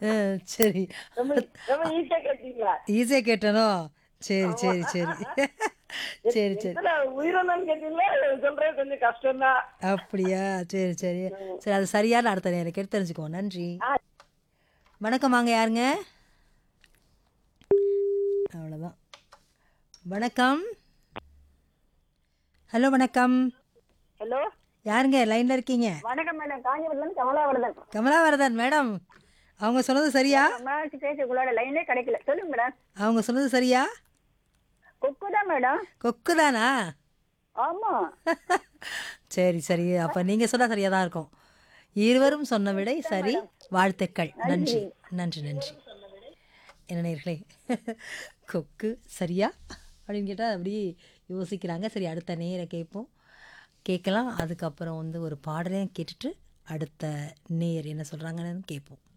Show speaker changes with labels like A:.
A: ஆ, சரி
B: ரொம்ப ரொம்ப ஈஸியா கேட்டீங்களா
A: ஈஸியாக கேட்டனோ சரி சரி சரி சரி சரி
B: எத்தனை உயிரினம் கேட்டீங்களா சொல்றது கொஞ்சம் கஷ்டம்தான்
A: அப்படியா சரி சரி சரி அது சரியான அடுத்த நேரம் கேட்டு தெரிஞ்சுக்குவோம் நன்றி
B: ஆ.
A: வணக்கம் வாங்க யாருங்க அவ்வளோதான் வணக்கம் ஹலோ வணக்கம்
B: ஹலோ
A: யாருங்க லைனில் இருக்கீங்க
B: வணக்கம் மேடம் காஞ்சிபுரத்துல கமலாவரதன்
A: கமலாவரதன் மேடம் அவங்க சொன்னது சரியா
B: மேட்ச் பேசக்குள்ளாட லைனே கிடைக்கல சொல்லுங்க மேடம்
A: அவங்க சொன்னது சரியா
B: கொக்கு தான் மேடம்
A: கொக்கு தானா
B: ஆமா
A: சரி சரி அப்போ நீங்கள் சொன்னால் சரியாக தான் இருக்கும் இருவரும் சொன்ன விடை சரி வாழ்த்துக்கள் நன்றி நன்றி நன்றி என்ன நேர்களே கொக்கு சரியா அப்படின்னு கேட்டால் அப்படியே யோசிக்கிறாங்க சரி அடுத்த நேரை கேட்போம் கேட்கலாம் அதுக்கப்புறம் வந்து ஒரு பாடலையும் கேட்டுட்டு அடுத்த நேர் என்ன சொல்கிறாங்கன்னு கேட்போம்